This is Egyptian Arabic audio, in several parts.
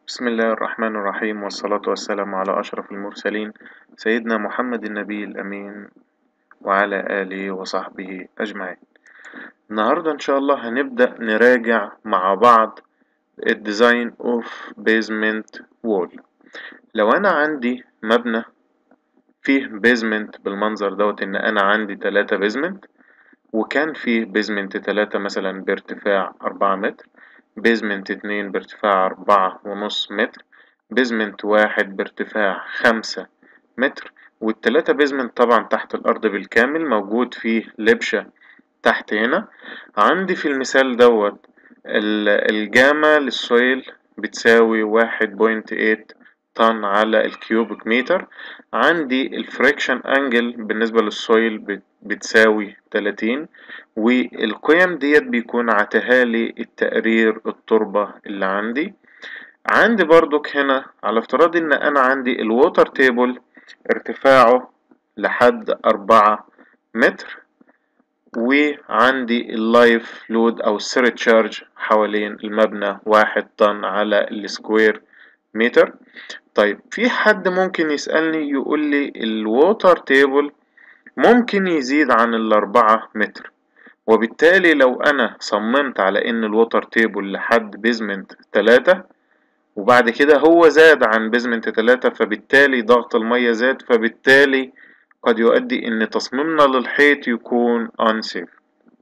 بسم الله الرحمن الرحيم والصلاة والسلام على أشرف المرسلين سيدنا محمد النبي الأمين وعلى آله وصحبه أجمعين النهاردة إن شاء الله هنبدأ نراجع مع بعض الديزاين اوف بيزمنت وول لو أنا عندي مبنى فيه بيزمنت بالمنظر دوت إن أنا عندي تلاتة بيزمنت وكان فيه بيزمنت تلاتة مثلا بارتفاع أربعة متر بيزمنت اتنين بارتفاع أربعة ونص متر بيزمنت واحد بارتفاع خمسة متر والتلاتة بيزمنت طبعا تحت الأرض بالكامل موجود فيه لبشة تحت هنا عندي في المثال دوت الجامة للسويل بتساوي واحد بوينت ايت طن على الكيوبيك متر عندي الفريكشن انجل بالنسبة للسويل بتساوي تلاتين والقيم ديت بيكون عتهالي التقرير التربة اللي عندي عندي برضك هنا على افتراض ان انا عندي الووتر تيبل ارتفاعه لحد أربعة متر وعندي اللايف لود او السير تشارج حوالين المبنى واحد طن على السكوير متر طيب في حد ممكن يسألني يقول لي الووتر تيبل ممكن يزيد عن الأربعة متر وبالتالي لو أنا صممت على إن الووتر تيبل لحد بيزمنت تلاتة وبعد كده هو زاد عن بيزمنت تلاتة فبالتالي ضغط المية زاد فبالتالي قد يؤدي إن تصميمنا للحيط يكون unsafe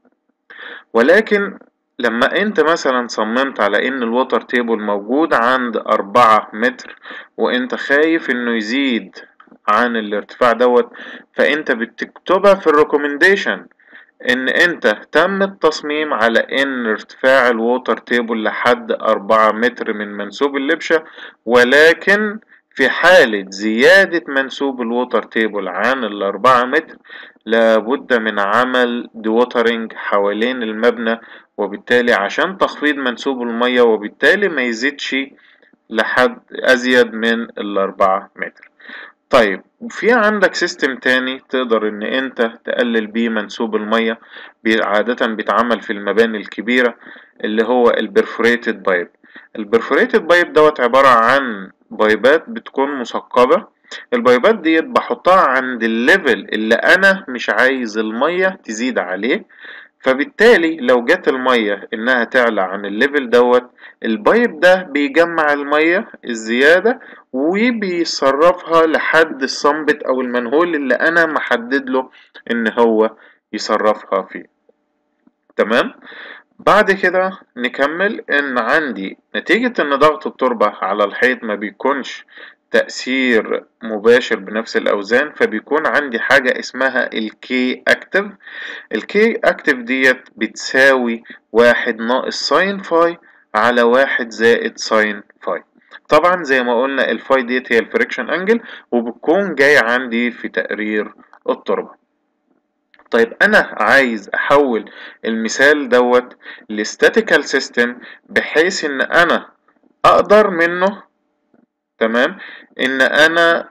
ولكن لما انت مثلا صممت على ان الووتر تيبل موجود عند أربعة متر وانت خايف انه يزيد عن الارتفاع دوت فانت بتكتبها في الريكومنديشن ان انت تم التصميم على ان ارتفاع الووتر تيبل لحد أربعة متر من منسوب اللبشة ولكن في حالة زيادة منسوب الووتر تيبل عن الأربعة متر لابد من عمل دوترنج حوالين المبنى وبالتالي عشان تخفيض منسوب المية وبالتالي ما يزيدش لحد أزيد من الأربعة متر طيب في عندك سيستم تاني تقدر ان انت تقلل بيه منسوب المية عادة بيتعمل في المباني الكبيرة اللي هو البرفوريتد بايب البرفوريتد بايب دوت عبارة عن بايبات بتكون مثقبة البايبات ديت بحطها عند الليفل اللي انا مش عايز المية تزيد عليه فبالتالي لو جت المية انها تعلى عن الليفل دوت البايب ده بيجمع المية الزيادة وبيصرفها لحد الصنبت او المنهول اللي انا محدد له ان هو يصرفها فيه تمام بعد كده نكمل ان عندي نتيجة ان ضغط التربة على الحيط ما بيكونش تأثير مباشر بنفس الأوزان فبيكون عندي حاجة اسمها الكي أكتف الكي أكتف ديت بتساوي واحد ناقص ساين فاي على واحد زائد ساين فاي طبعا زي ما قلنا الفاي ديت هي الفريكشن انجل وبتكون جاي عندي في تقرير التربة طيب انا عايز احول المثال دوت لستاتيكال سيستم بحيث ان انا اقدر منه تمام ان انا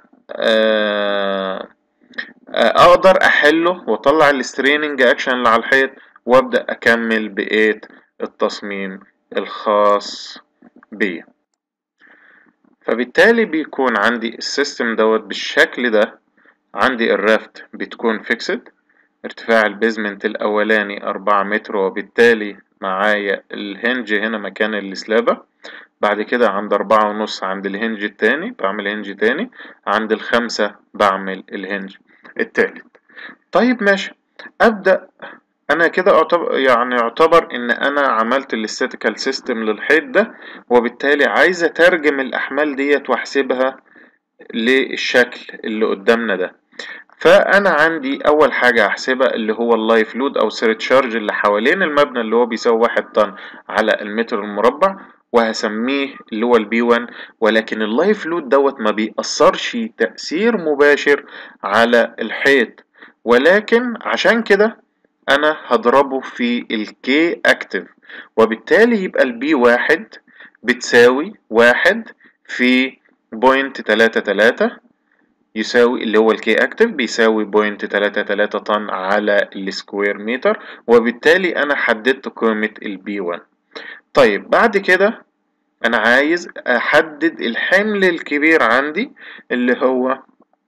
اقدر احله واطلع الستريننج اكشن اللي على الحيط وابدا اكمل بقيه التصميم الخاص بيا فبالتالي بيكون عندي السيستم دوت بالشكل ده عندي الرافت بتكون فيكسد ارتفاع البيزمنت الاولاني أربعة متر وبالتالي معايا الهنج هنا مكان السلابة بعد كده عند أربعة ونص عند الهنج التاني بعمل هنج تاني عند الخمسة بعمل الهنج التالت طيب ماشي أبدأ أنا كده أعتبر يعني يعتبر إن أنا عملت الاستاتيكال سيستم للحيط ده وبالتالي عايز أترجم الأحمال ديت وأحسبها للشكل اللي قدامنا ده فأنا عندي أول حاجة هحسبها اللي هو اللايف لود أو سير تشارج اللي حوالين المبنى اللي هو بيساوي واحد طن على المتر المربع وهسميه اللي هو البي 1 ولكن اللايف لود دوت ما بيأثرش تأثير مباشر على الحيط ولكن عشان كده أنا هضربه في الكي أكتف وبالتالي يبقى البي واحد بتساوي واحد في بوينت تلاتة تلاتة يساوي اللي هو الكي اكتف بيساوي بوينت تلاتة تلاتة طن على السكوير متر وبالتالي انا حددت قيمة البي 1 طيب بعد كده انا عايز احدد الحمل الكبير عندي اللي هو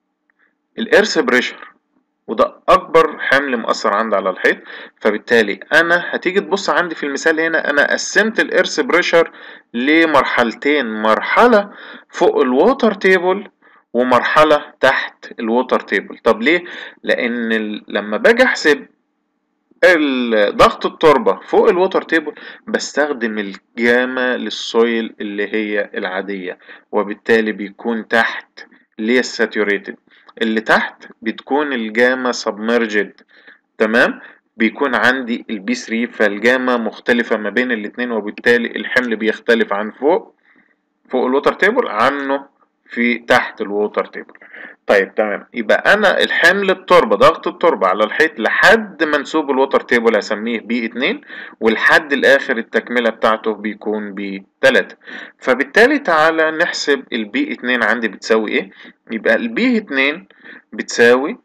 الارث بريشر وده اكبر حمل مأثر عندي على الحيط فبالتالي انا هتيجي تبص عندي في المثال هنا انا قسمت الارث بريشر لمرحلتين مرحلة فوق الووتر تيبل ومرحلة تحت الووتر تيبل طب ليه لان لما باجي احسب ضغط التربة فوق الووتر تيبل بستخدم الجامة للسويل اللي هي العادية وبالتالي بيكون تحت اللي هي الساتوريتد اللي تحت بتكون الجاما سبمرجد تمام بيكون عندي البي 3 فالجاما مختلفة ما بين الاتنين وبالتالي الحمل بيختلف عن فوق فوق الووتر تيبل عنه في تحت الووتر تيبل طيب تمام يبقى انا الحمل التربه ضغط التربه على الحيط لحد منسوب الوتر تيبل هسميه بي 2 والحد الاخر التكمله بتاعته بيكون بي 3 فبالتالي تعالى نحسب البي 2 عندي بتساوي ايه يبقى البي 2 بتساوي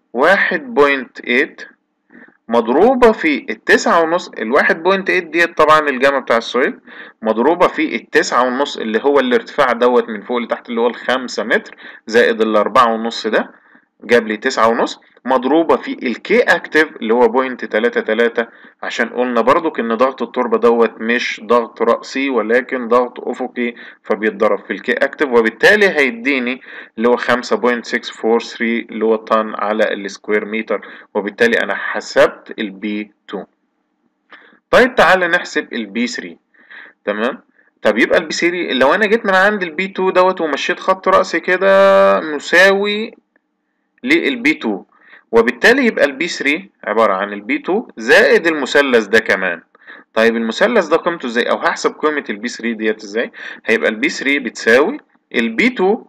1.8 مضروبة في التسعة ونص الواحد بوينت ايت ديت طبعا الجامعة بتاع السويل مضروبة في التسعة ونص اللي هو الارتفاع دوت من فوق لتحت اللي هو الخمسة متر زائد الأربعة ونص ده جاب لي تسعة ونص مضروبة في الكي اكتف اللي هو بوينت تلاتة تلاتة عشان قلنا برضو ان ضغط التربة دوت مش ضغط رأسي ولكن ضغط افقي فبيتضرب في الكي اكتف وبالتالي هيديني اللي هو خمسة بوينت سكس فور ثري اللي هو طن على السكوير متر وبالتالي انا حسبت البي 2 طيب تعالى نحسب البي 3 تمام طب يبقى البي 3 لو انا جيت من عند البي 2 دوت ومشيت خط رأسي كده مساوي للبي 2 وبالتالي يبقى البي 3 عبارة عن البي 2 زائد المثلث ده كمان طيب المثلث ده قيمته ازاي او هحسب قيمة البي 3 ديت ازاي هيبقى البي 3 بتساوي البي 2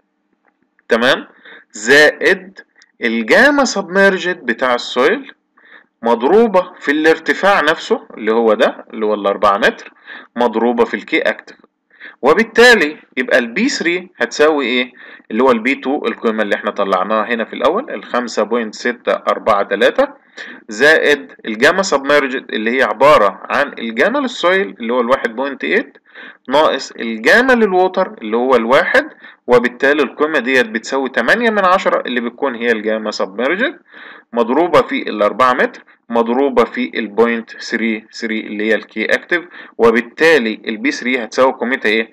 تمام زائد الجاما سبمرجد بتاع السويل مضروبة في الارتفاع نفسه اللي هو ده اللي هو الأربعة متر مضروبة في الكي أكتف وبالتالي يبقى البي 3 هتساوي ايه اللي هو البي 2 القيمة اللي احنا طلعناها هنا في الأول الخمسة بوينت ستة أربعة تلاتة زائد الجاما سبمرجد اللي هي عبارة عن الجاما للسويل اللي هو الواحد بوينت ايت ناقص الجاما للووتر اللي هو الواحد وبالتالي القيمة ديت بتساوي تمانية من عشرة اللي بتكون هي الجاما سبمرجد مضروبة في الأربعة متر مضروبة في البوينت 3 3 اللي هي الكي اكتف وبالتالي البي 3 هتساوي قيمتها ايه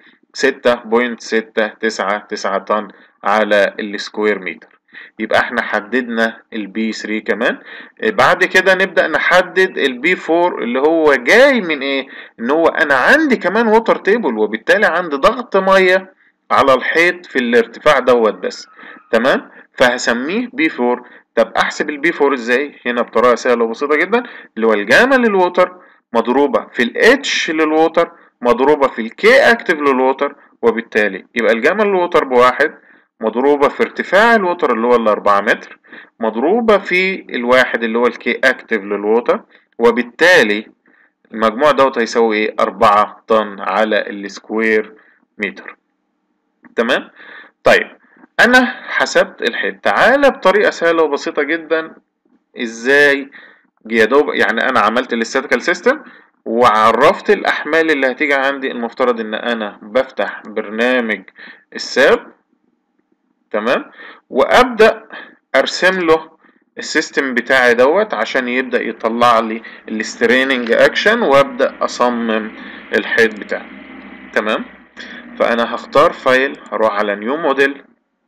6.699 طن على السكوير متر يبقى احنا حددنا البي 3 كمان بعد كده نبدأ نحدد البي 4 اللي هو جاي من ايه ان هو انا عندي كمان ووتر تيبل وبالتالي عندي ضغط مية على الحيط في الارتفاع دوت بس تمام فهسميه بي 4 طب احسب البي 4 ازاي هنا بطريقه سهله وبسيطه جدا اللي هو الجاما للووتر مضروبه في الاتش للووتر مضروبه في الكي اكتف للووتر وبالتالي يبقى الجاما للووتر بواحد مضروبة في ارتفاع الوتر اللي هو الأربعة متر مضروبة في الواحد اللي هو الكي أكتف للوتر وبالتالي المجموع دوت هيساوي ايه أربعة طن على السكوير متر تمام طيب أنا حسبت الحيط تعالى بطريقة سهلة وبسيطة جدا ازاي يا دوب يعني أنا عملت الاستاتيكال سيستم وعرفت الأحمال اللي هتيجي عندي المفترض إن أنا بفتح برنامج الساب تمام وابدا ارسم له السيستم بتاعي دوت عشان يبدا يطلع لي الستريننج اكشن وابدا اصمم الحيط بتاعي تمام فانا هختار فايل هروح على نيو موديل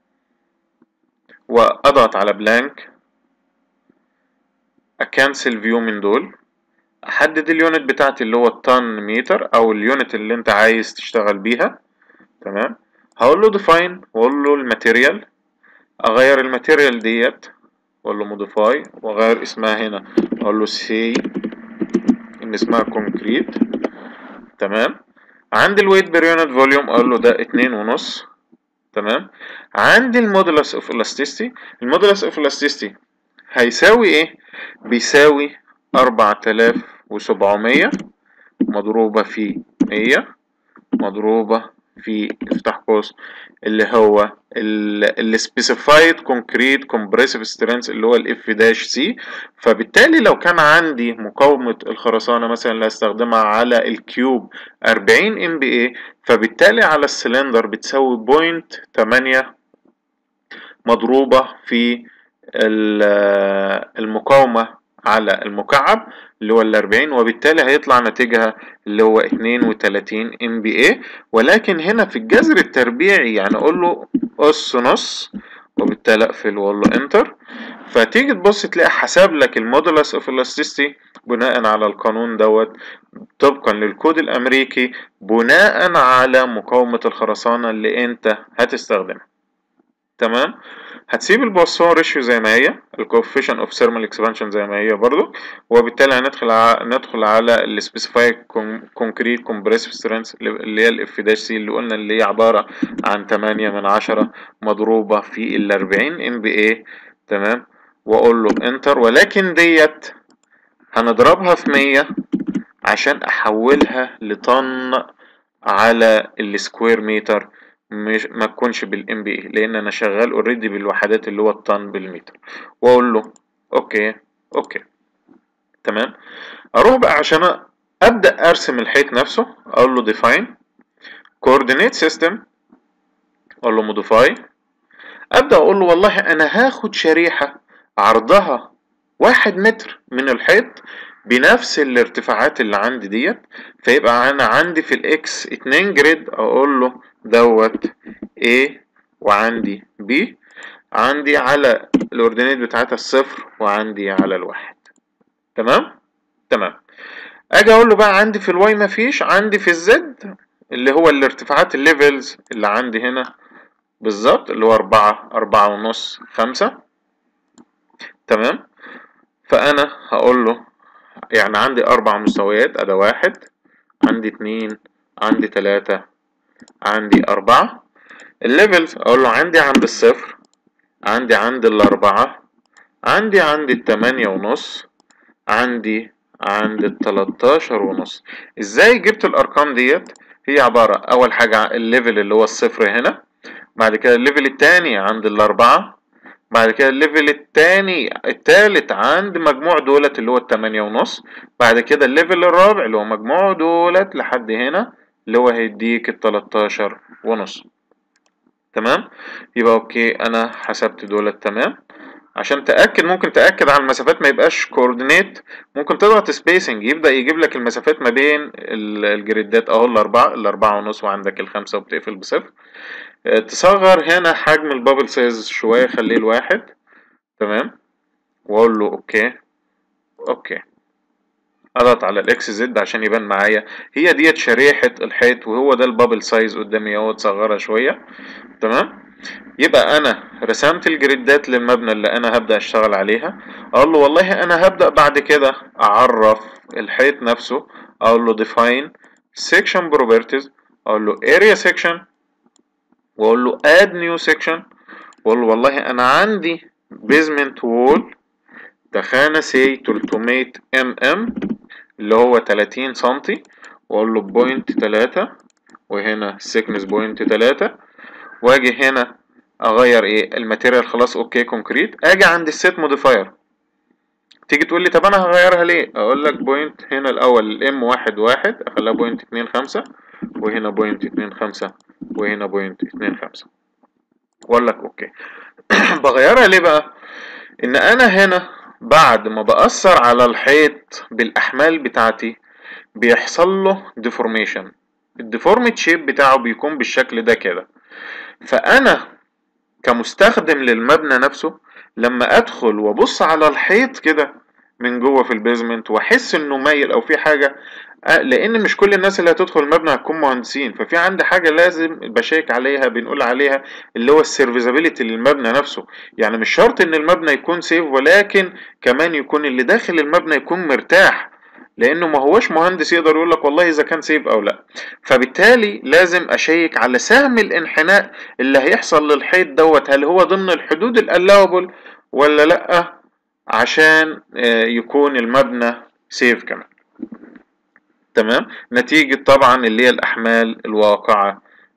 واضغط على بلانك اكنسل فيو من دول احدد اليونت بتاعتي اللي هو الطن متر او اليونت اللي انت عايز تشتغل بيها تمام هقول له define واقول له الماتيريال اغير الماتيريال ديت واقول له modify واغير اسمها هنا اقول له سي ان اسمها كونكريت تمام عندي الويت بير يونت فوليوم اقول له ده اتنين ونص تمام عندي المودولس اوف elasticity المودولس اوف elasticity هيساوي ايه بيساوي اربعة الاف وسبعمية مضروبة في مية مضروبة في افتح قوس اللي هو السبيسيفايد كونكريت كومبريسيف سترينث اللي هو الاف داش سي فبالتالي لو كان عندي مقاومة الخرسانة مثلا اللي هستخدمها على الكيوب 40 ام بي اي فبالتالي على السلندر بتساوي بوينت 8 مضروبة في المقاومة على المكعب اللي هو الأربعين وبالتالي هيطلع ناتجها اللي هو اتنين وتلاتين ام بي اي ولكن هنا في الجذر التربيعي يعني اقول له اس نص وبالتالي اقفل واقول له انتر فتيجي تبص تلاقي حسب لك المودولس اوف الاستيستي بناء على القانون دوت طبقا للكود الامريكي بناء على مقاومة الخرسانة اللي انت هتستخدمها تمام هتسيب البواسون ريشيو زي ما هي الكوفيشن اوف ثيرمال اكسبانشن زي ما هي برضو وبالتالي هندخل على ندخل على السبيسيفاي كونكريت كومبريسيف سترينث اللي هي الاف داش سي اللي قلنا اللي هي عباره عن 8 من 10 مضروبه في ال 40 ام بي اي تمام واقول له انتر ولكن ديت هنضربها في 100 عشان احولها لطن على السكوير متر مش ما تكونش بالام بي اي لان انا شغال اوريدي بالوحدات اللي هو الطن بالمتر واقول له اوكي اوكي تمام اروح بقى عشان ابدا ارسم الحيط نفسه اقول له define coordinate system اقول له modify ابدا اقول له والله انا هاخد شريحه عرضها واحد متر من الحيط بنفس الارتفاعات اللي عندي ديت فيبقى انا عندي في الاكس اتنين جريد اقول له دوت A وعندي B عندي على الاوردينيت بتاعتها الصفر وعندي على الواحد تمام تمام اجي اقول له بقى عندي في الواي مفيش عندي في الزد اللي هو الارتفاعات الليفلز اللي عندي هنا بالظبط اللي هو أربعة أربعة ونص خمسة تمام فأنا هقول له يعني عندي أربع مستويات أدا واحد عندي اتنين عندي تلاتة عندي أربعة الليفلز أقول له عندي عند الصفر عندي عند الأربعة عندي عند التمانية ونص عندي عند التلاتاشر ونص ازاي جبت الأرقام ديت هي عبارة أول حاجة الليفل اللي هو الصفر هنا بعد كده الليفل التاني عند الأربعة بعد كده الليفل التاني التالت عند مجموع دولت اللي هو التمانية ونص بعد كده الليفل الرابع اللي هو مجموع دولت لحد هنا اللي هو هيديك التلاتاشر ونص تمام يبقى اوكي انا حسبت دولت تمام عشان تأكد ممكن تأكد على المسافات ما يبقاش كوردينيت ممكن تضغط سبيسنج يبدأ يجيب لك المسافات ما بين الجريدات اهو الأربعة الأربعة ونص وعندك الخمسة وبتقفل بصفر تصغر هنا حجم البابل سايز شوية خليه الواحد تمام واقول له اوكي اوكي اضغط على الاكس زد عشان يبان معايا هي ديت شريحة الحيط وهو ده البابل سايز قدامي اهو تصغرها شوية تمام يبقى انا رسمت الجريدات للمبنى اللي انا هبدأ اشتغل عليها اقول له والله انا هبدأ بعد كده اعرف الحيط نفسه اقول له define section properties اقول له area section واقول له add new section واقول له والله انا عندي basement wall تخانة سي 300 ام ام اللي هو 30 سنتي واقول له بوينت 3 وهنا thickness بوينت 3 واجي هنا اغير ايه الماتيريال خلاص اوكي كونكريت اجي عند السيت موديفاير تيجي تقول لي طب انا هغيرها ليه اقول لك بوينت هنا الاول الام واحد واحد اخليها بوينت اتنين خمسة وهنا بوينت اتنين خمسة وهنا بوينت اتنين خمسة واقول لك اوكي بغيرها ليه بقى ان انا هنا بعد ما بأثر على الحيط بالاحمال بتاعتي بيحصل له ديفورميشن الديفورميت شيب بتاعه بيكون بالشكل ده كده فانا كمستخدم للمبنى نفسه لما ادخل وابص على الحيط كده من جوه في البيزمنت واحس انه مايل او في حاجه لان مش كل الناس اللي هتدخل المبنى هتكون مهندسين ففي عندي حاجه لازم بشيك عليها بنقول عليها اللي هو السيرفيزابيلتي للمبنى نفسه يعني مش شرط ان المبنى يكون سيف ولكن كمان يكون اللي داخل المبنى يكون مرتاح لانه ما هوش مهندس يقدر يقول لك والله اذا كان سيف او لا فبالتالي لازم اشيك على سهم الانحناء اللي هيحصل للحيط دوت هل هو ضمن الحدود الالاوبل ولا لا عشان يكون المبنى سيف كمان تمام نتيجة طبعا اللي هي الأحمال الواقعة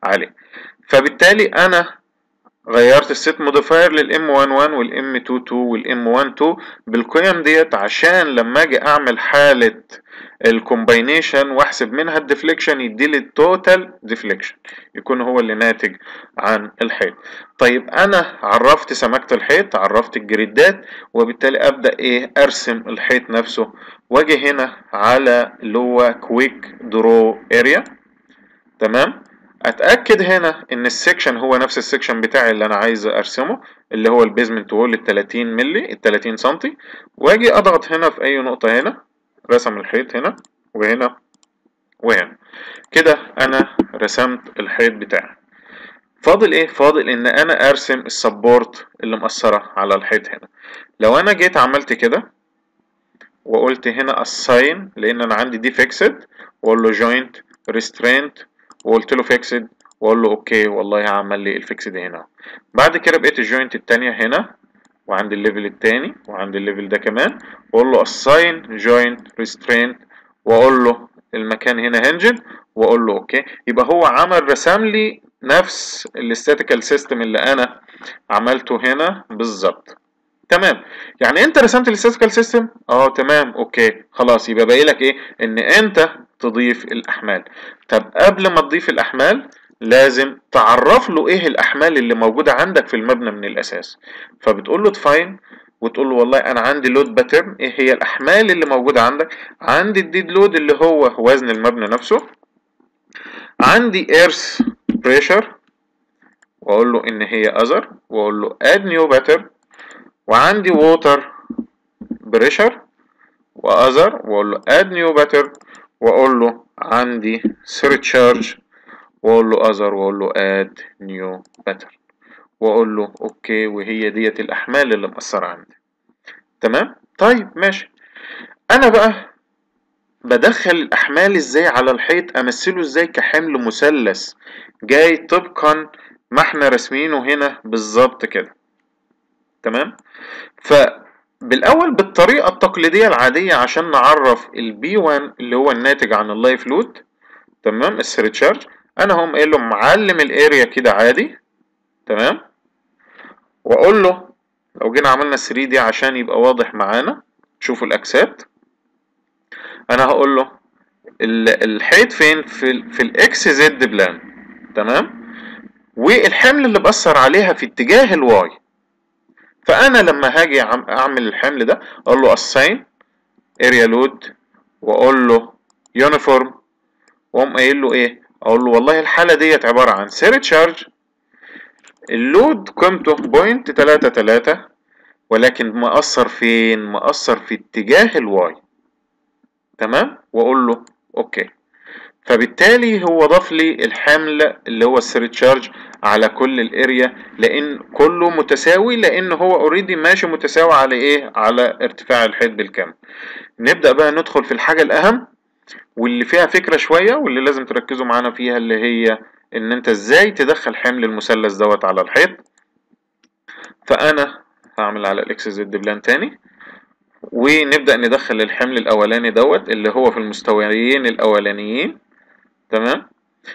عليه فبالتالي انا غيرت الست موديفاير للام 11 والام 22 والام 12 بالقيم ديت عشان لما اجي اعمل حاله الكومباينيشن واحسب منها الديفليكشن يديلي التوتال ديفليكشن يكون هو اللي ناتج عن الحيط طيب انا عرفت سمكة الحيط عرفت الجريدات وبالتالي ابدا ايه ارسم الحيط نفسه واجي هنا على اللي هو كويك درو اريا تمام اتاكد هنا ان السكشن هو نفس السكشن بتاعي اللي انا عايز ارسمه اللي هو البيزمنت وول ال 30 مللي ال 30 سنتي واجي اضغط هنا في اي نقطه هنا رسم الحيط هنا وهنا وهنا كده انا رسمت الحيط بتاعي فاضل ايه فاضل ان انا ارسم السبورت اللي مأثرة على الحيط هنا لو انا جيت عملت كده وقلت هنا assign لان انا عندي دي فيكسد واقول له joint restraint وقلت له فيكسد واقول له اوكي والله هعمل لي الفيكسد هنا بعد كده بقيت الجوينت التانية هنا وعند الليفل التاني وعند الليفل ده كمان واقول له assign joint restraint واقول له المكان هنا هنجد واقول له اوكي يبقى هو عمل رسم لي نفس الاستاتيكال سيستم اللي انا عملته هنا بالظبط تمام يعني انت رسمت الاستاتيكال سيستم اه تمام اوكي خلاص يبقى باقي لك ايه ان انت تضيف الاحمال طب قبل ما تضيف الاحمال لازم تعرف له ايه الاحمال اللي موجوده عندك في المبنى من الاساس فبتقول له ديفاين وتقول له والله انا عندي لود باترن ايه هي الاحمال اللي موجوده عندك عندي الديد لود اللي هو وزن المبنى نفسه عندي ايرث بريشر واقول له ان هي اذر واقول له اد نيو باترن وعندي ووتر بريشر واذر واقول له اد نيو باترن واقول له عندي سيرتشارج واقول له اذر واقول له اد نيو باترن واقول له اوكي وهي ديت الاحمال اللي مأثرة عندي تمام طيب ماشي انا بقى بدخل الاحمال ازاي على الحيط امثله ازاي كحمل مثلث جاي طبقا ما احنا راسمينه هنا بالظبط كده تمام فبالاول بالطريقه التقليديه العاديه عشان نعرف البي 1 اللي هو الناتج عن اللايف لود تمام السيرتشارج انا هم قايل له معلم الاريا كده عادي تمام واقول له لو جينا عملنا 3 دي عشان يبقى واضح معانا شوفوا الاكسات انا هقول له الحيط فين في في الاكس زد بلان تمام والحمل اللي بأثر عليها في اتجاه الواي فانا لما هاجي اعمل الحمل ده اقول له assign area load واقول له uniform واقوم قايل له ايه اقول له والله الحاله ديت عباره عن سير تشارج اللود قيمته بوينت تلاتة تلاتة ولكن مأثر فين مأثر في اتجاه الواي تمام واقول له اوكي فبالتالي هو ضاف لي الحمل اللي هو السيرتشارج على كل الاريا لان كله متساوي لان هو اوريدي ماشي متساوي على ايه على ارتفاع الحيط بالكامل نبدا بقى ندخل في الحاجه الاهم واللي فيها فكره شويه واللي لازم تركزوا معانا فيها اللي هي ان انت ازاي تدخل حمل المثلث دوت على الحيط فانا هعمل على الاكس زد بلان تاني ونبدأ ندخل الحمل الأولاني دوت اللي هو في المستويين الأولانيين تمام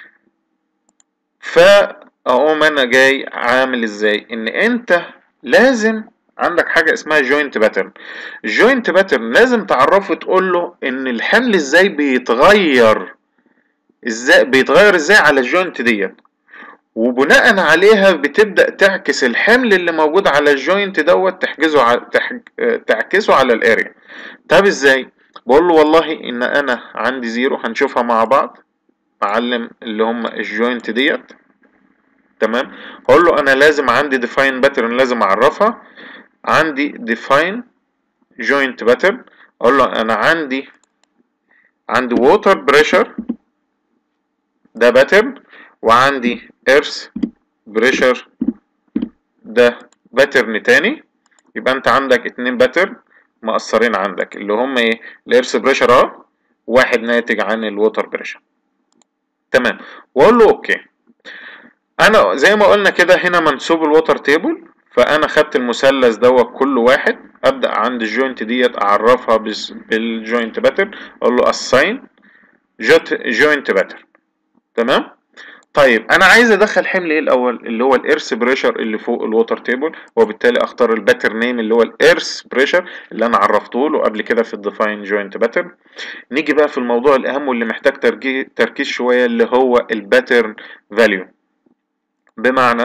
فأقوم أنا جاي عامل إزاي إن أنت لازم عندك حاجة اسمها جوينت باترن الجوينت باترن لازم تعرفه تقول له إن الحمل إزاي بيتغير إزاي بيتغير إزاي على الجوينت ديت وبناء عليها بتبدأ تعكس الحمل اللي موجود على الجوينت دوت تحجزه على تحج... تعكسه على الاريا طب ازاي بقول له والله ان انا عندي زيرو هنشوفها مع بعض معلم اللي هم الجوينت ديت تمام اقول له انا لازم عندي ديفاين باترن لازم اعرفها عندي ديفاين جوينت باترن اقول له انا عندي عندي ووتر بريشر ده باترن وعندي ايرث بريشر ده باترن تاني يبقى انت عندك اتنين باترن مأثرين عندك اللي هم ايه الايرث بريشر اه واحد ناتج عن الووتر بريشر تمام واقول له اوكي انا زي ما قلنا كده هنا منسوب الووتر تيبل فانا خدت المثلث دوت كل واحد ابدا عند الجوينت ديت اعرفها بالجوينت باترن اقول له assign جوينت باترن تمام طيب انا عايز ادخل حمل ايه الاول اللي هو الارث بريشر اللي فوق الووتر تيبل وبالتالي اختار الباترن نيم اللي هو الارث بريشر اللي انا عرفته له قبل كده في الديفاين جوينت باترن نيجي بقى في الموضوع الاهم واللي محتاج تركيز شويه اللي هو الباترن فاليو بمعنى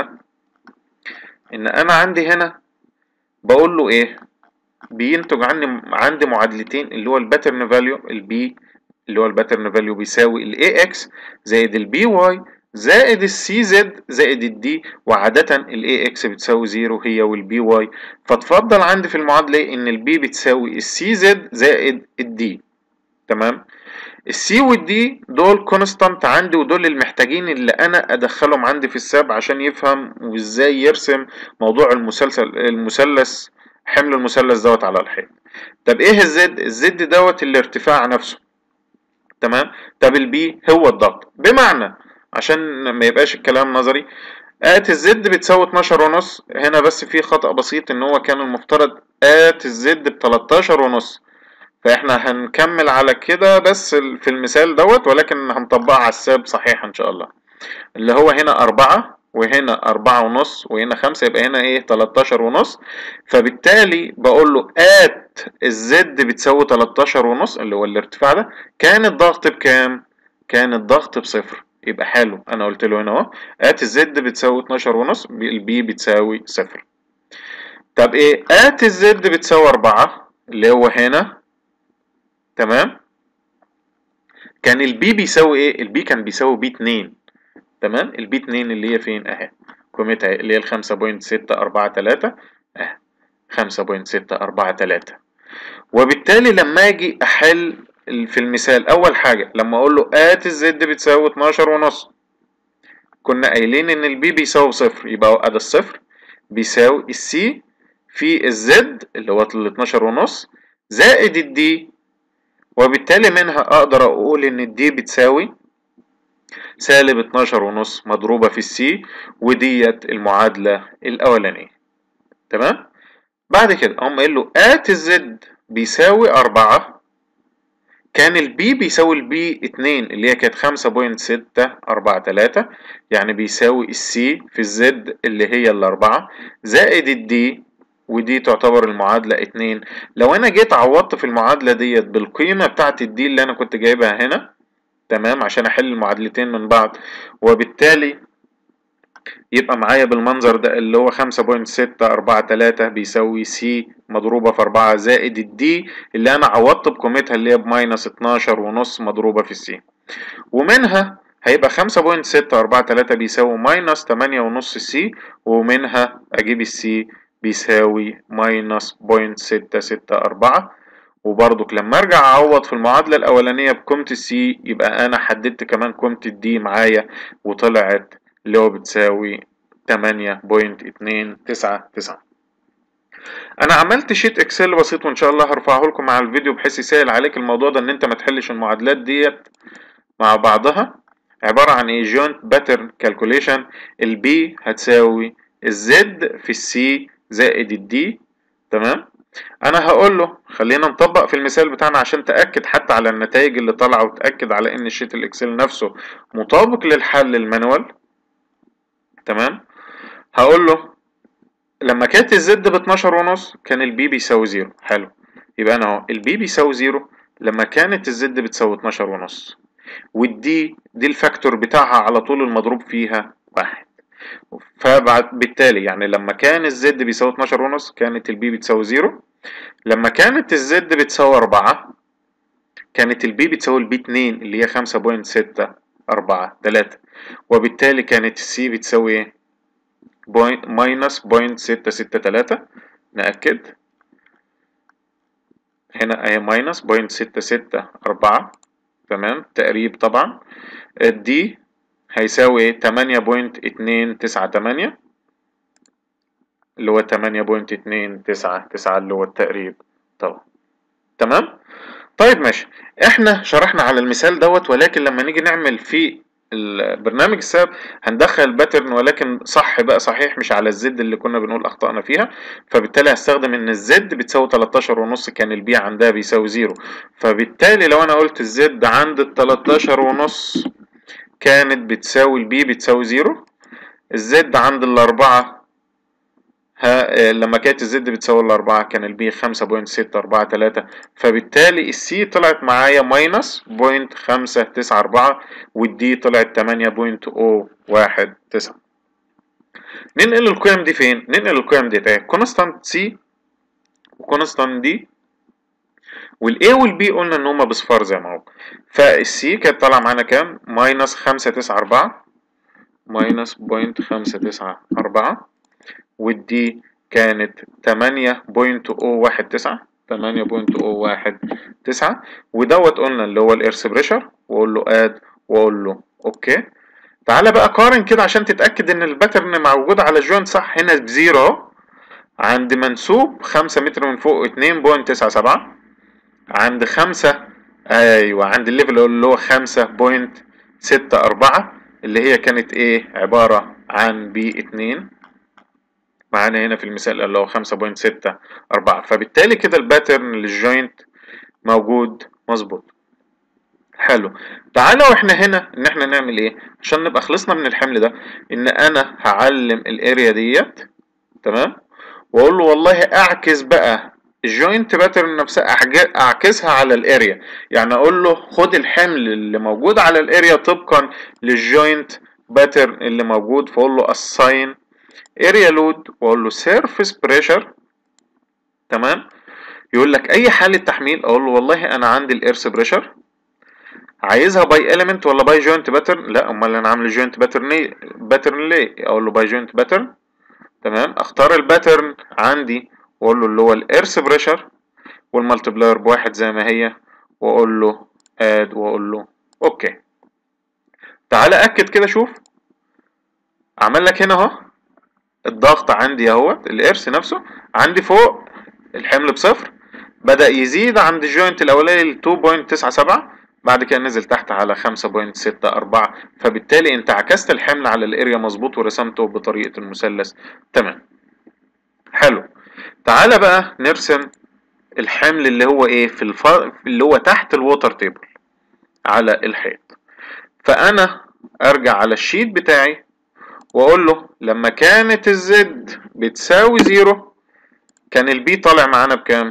ان انا عندي هنا بقول له ايه بينتج عني عندي معادلتين اللي هو الباترن فاليو البي اللي هو الباترن فاليو بيساوي الاي اكس زائد البي واي زائد السي زد زائد الدي وعادة الاي اكس بتساوي زيرو هي والبي واي فتفضل عندي في المعادلة ان البي بتساوي السي زد زائد الدي تمام السي والدي دول كونستانت عندي ودول المحتاجين اللي انا ادخلهم عندي في الساب عشان يفهم وازاي يرسم موضوع المسلسل المثلث حمل المثلث دوت على الحيط طب ايه الزد الزد دوت الارتفاع نفسه تمام طب البي هو الضغط بمعنى عشان ما يبقاش الكلام نظري ات الزد بتساوي 12 ونص هنا بس في خطأ بسيط ان هو كان المفترض ات الزد ب 13 ونص فاحنا هنكمل على كده بس في المثال دوت ولكن هنطبقها على الساب صحيح ان شاء الله اللي هو هنا أربعة وهنا أربعة ونص وهنا خمسة يبقى هنا ايه 13 ونص فبالتالي بقول له ات الزد بتساوي 13 ونص اللي هو الارتفاع ده كان الضغط بكام؟ كان الضغط بصفر يبقى حلو انا قلت له هنا اهو ات الزد بتساوي 12 ونص البي بتساوي صفر طب ايه ات الزد بتساوي 4 اللي هو هنا تمام كان البي بيساوي ايه البي كان بيساوي بي 2 تمام البي 2 اللي هي فين اهي قيمتها اللي هي ال 5.643 اهي 5.643 وبالتالي لما اجي احل في المثال اول حاجه لما اقول له ات الزد بتساوي 12 ونص كنا قايلين ان البي بيساوي صفر يبقى ادي الصفر بيساوي السي في الزد اللي هو ال 12 ونص زائد الدي وبالتالي منها اقدر اقول ان الدي بتساوي سالب 12 ونص مضروبة في السي وديت المعادلة الأولانية تمام بعد كده أقوم قايل له آت الزد بيساوي أربعة كان البي بيساوي البي اتنين اللي هي كانت خمسة بوينت ستة أربعة تلاتة يعني بيساوي السي في الزد اللي هي الأربعة زائد الدي ودي تعتبر المعادلة اتنين لو أنا جيت عوضت في المعادلة ديت بالقيمة بتاعت الدي اللي أنا كنت جايبها هنا تمام عشان أحل المعادلتين من بعض وبالتالي يبقى معايا بالمنظر ده اللي هو خمسة بوينت ستة أربعة تلاتة بيساوي سي مضروبة في أربعة زائد الدي اللي أنا عوضت بقيمتها اللي هي بماينس اتناشر ونص مضروبة في السي ومنها هيبقى خمسة بوينت ستة أربعة تلاتة بيساوي ماينس تمانية ونص سي ومنها أجيب السي بيساوي ماينس بوينت ستة ستة أربعة وبرضك لما ارجع اعوض في المعادلة الاولانية بقيمة السي يبقى انا حددت كمان قيمة الدي معايا وطلعت اللي هو بتساوي تمانية بوينت اتنين تسعة تسعة انا عملت شيت اكسل بسيط وان شاء الله هرفعه لكم على الفيديو بحيث يسهل عليك الموضوع ده ان انت ما تحلش المعادلات ديت مع بعضها عبارة عن ايه جوينت باترن كالكوليشن البي هتساوي الزد في السي زائد الدي تمام انا هقول له خلينا نطبق في المثال بتاعنا عشان تاكد حتى على النتائج اللي طالعه وتاكد على ان الشيت الاكسل نفسه مطابق للحل المانوال تمام هقول له لما كانت الزد ب 12 ونص كان البي بيساوي زيرو حلو يبقى انا اهو البي بيساوي زيرو لما كانت الزد بتساوي 12 ونص والدي دي الفاكتور بتاعها على طول المضروب فيها واحد فبالتالي يعني لما كان الزد بيساوي 12 ونص كانت البي بتساوي زيرو لما كانت الزد بتساوي أربعة كانت البي بتساوي البي اتنين اللي هي خمسة بوينت ستة أربعة تلاتة وبالتالي كانت السي بتساوي ايه؟ بوينت ماينس بوينت ستة ستة تلاتة نأكد هنا اهي ماينس بوينت ستة ستة أربعة تمام تقريب طبعا الدي هيساوي ايه تمانية بوينت اتنين تسعة تمانية اللي هو تمانية بوينت اتنين تسعة تسعة اللي هو التقريب طبعا تمام طيب ماشي احنا شرحنا على المثال دوت ولكن لما نيجي نعمل في البرنامج الساب هندخل الباترن ولكن صح بقى صحيح مش على الزد اللي كنا بنقول اخطأنا فيها فبالتالي هستخدم ان الزد بتساوي 13 ونص كان البي عندها بيساوي زيرو فبالتالي لو انا قلت الزد عند ال 13 ونص كانت بتساوي البي بتساوي زيرو الزد عند الأربعة ها لما كانت الزد بتساوي الأربعة كان البي خمسة بوينت ستة أربعة تلاتة فبالتالي السي طلعت معايا ماينس بوينت خمسة تسعة أربعة والدي طلعت تمانية بوينت أو واحد تسعة ننقل القيم دي فين؟ ننقل القيم دي تاني كونستانت سي وكونستانت دي والاي والبي قلنا ان هما بصفار زي ما هو فالسي كانت طالعه معانا كام؟ ماينس خمسة تسعة أربعة ماينس بوينت خمسة تسعة أربعة والدي كانت تمانية بوينت أو واحد تسعة تمانية بوينت أو واحد تسعة ودوت قلنا اللي هو الإيرث بريشر وأقول له آد وأقول له أوكي تعالى بقى قارن كده عشان تتأكد إن الباترن موجود على الجوينت صح هنا بزيرو أهو عند منسوب خمسة متر من فوق اتنين بوينت تسعة سبعة عند خمسة أيوة عند الليفل اللي هو خمسة بوينت ستة أربعة اللي هي كانت إيه عبارة عن بي اتنين معانا هنا في المثال اللي هو خمسة بوينت ستة أربعة فبالتالي كده الباترن للجوينت موجود مظبوط حلو تعالى واحنا هنا ان احنا نعمل ايه عشان نبقى خلصنا من الحمل ده ان انا هعلم الاريا ديت تمام واقول له والله اعكس بقى الجوينت باترن نفسها اعكسها على الاريا يعني اقول له خد الحمل اللي موجود على الاريا طبقا للجوينت باترن اللي موجود فاقول له assign اريا لود واقول له سيرفيس بريشر تمام يقول لك اي حاله تحميل اقول له والله انا عندي الايرث بريشر عايزها باي اليمنت ولا باي جوينت باترن لا امال انا عامل جوينت باترن ليه باترن ليه اقول له باي جوينت باترن تمام اختار الباترن عندي واقول له اللي هو الايرث بريشر والمالتبلاير بواحد زي ما هي واقول له اد واقول له اوكي تعالى اكد كده شوف عمل لك هنا اهو الضغط عندي اهوت الارث نفسه عندي فوق الحمل بصفر بدأ يزيد عند الجوينت الاولاني ل 2.97 بعد كده نزل تحت على 5.64 فبالتالي انت عكست الحمل على الاريا مظبوط ورسمته بطريقة المثلث تمام حلو تعالى بقى نرسم الحمل اللي هو ايه في الف... اللي هو تحت الووتر تيبل على الحيط فانا ارجع على الشيت بتاعي واقول له لما كانت الزد بتساوي زيرو كان البي طالع معانا بكام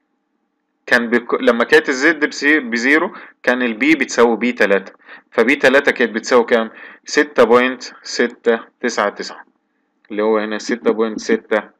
كان بك... لما كانت الزد بسي... بزيرو كان البي بتساوي بي تلاتة فبي تلاتة كانت بتساوي كام ستة بوينت ستة تسعة تسعة اللي هو هنا ستة بوينت ستة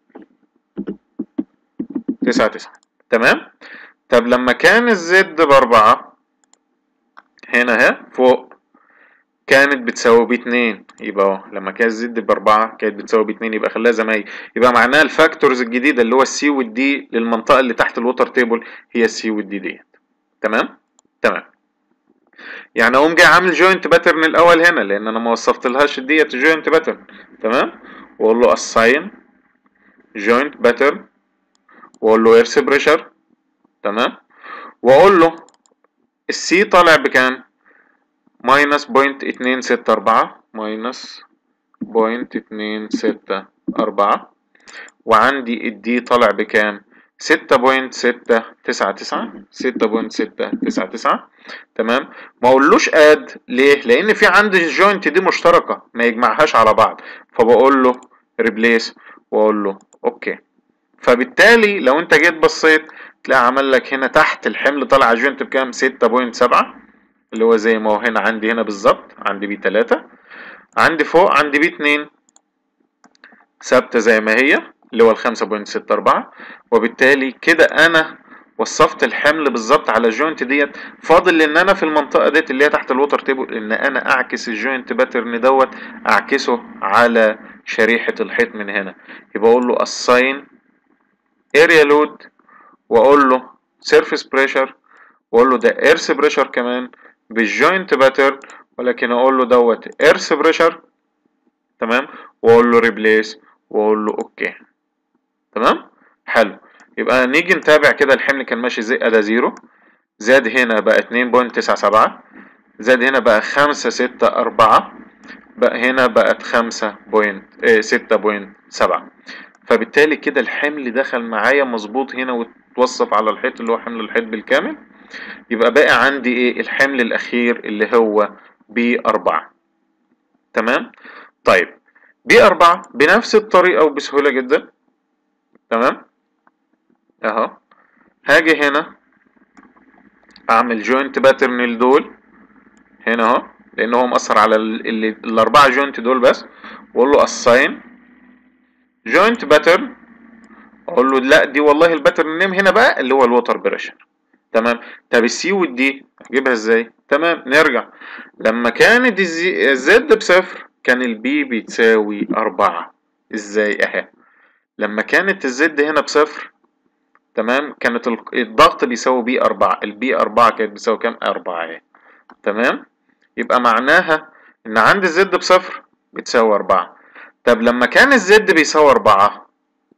تسعة تسعة تمام طب لما كان الزد بأربعة هنا اهي فوق كانت بتساوي باتنين يبقى اهو لما كانت الزد بأربعة كانت بتساوي باتنين يبقى خليها زي ما هي يبقى معناها الفاكتورز الجديدة اللي هو السي والدي للمنطقة اللي تحت الوتر تيبل هي السي والدي ديت تمام تمام يعني اقوم جاي عامل جوينت باترن الاول هنا لان انا ما وصفتلهاش ديت جوينت باترن تمام واقول له assign joint pattern واقول له ايرث بريشر تمام واقول له السي طالع بكام ماينس بوينت اتنين ستة أربعة ماينس بوينت اتنين ستة أربعة وعندي الدي طالع بكام ستة بوينت ستة تسعة تسعة ستة بوينت ستة تسعة تسعة تمام ما اقولوش اد ليه لان في عندي الجوينت دي مشتركة ما يجمعهاش على بعض فبقول له ريبليس واقول له اوكي فبالتالي لو انت جيت بصيت تلاقي عمل لك هنا تحت الحمل طالع على الجوينت بكام ستة بوينت سبعة اللي هو زي ما هو هنا عندي هنا بالظبط عندي بي تلاتة عندي فوق عندي بي اتنين ثابتة زي ما هي اللي هو الخمسة بوينت ستة أربعة وبالتالي كده أنا وصفت الحمل بالظبط على الجوينت ديت فاضل ان انا في المنطقه ديت اللي هي تحت الوتر تيبل ان انا اعكس الجوينت باترن دوت اعكسه على شريحه الحيط من هنا يبقى اقول له assign area load واقول له surface pressure واقول له ده earth pressure كمان بالجوينت باترن ولكن اقول له دوت earth pressure تمام واقول له replace واقول له اوكي تمام حلو يبقى نيجي نتابع كده الحمل كان ماشي ازاي ادي زيرو زاد هنا بقى اتنين بوينت تسعة سبعة زاد هنا بقى خمسة ستة أربعة بقى هنا بقت خمسة بوينت ايه ستة بوينت سبعة فبالتالي كده الحمل دخل معايا مظبوط هنا واتوصف على الحيط اللي هو حمل الحيط بالكامل يبقى باقي عندي ايه الحمل الأخير اللي هو بي أربعة تمام طيب بي أربعة بنفس الطريقة وبسهولة جدا تمام اهو هاجي هنا اعمل جوينت باترن لدول هنا اهو لان هو مأثر على ال ال الاربعة جوينت دول بس واقول له assign جوينت باترن اقول له لا دي والله الباترن نيم هنا بقى اللي هو الووتر بريشر تمام طب السي والدي اجيبها ازاي تمام نرجع لما كانت الزد بصفر كان البي بتساوي أربعة ازاي اهي لما كانت الزد هنا بصفر تمام كانت الضغط بيساوي بي أربعة البي أربعة كانت بتساوي كام أربعة اهي تمام يبقى معناها إن عند الزد بصفر بتساوي أربعة طب لما كان الزد بيساوي أربعة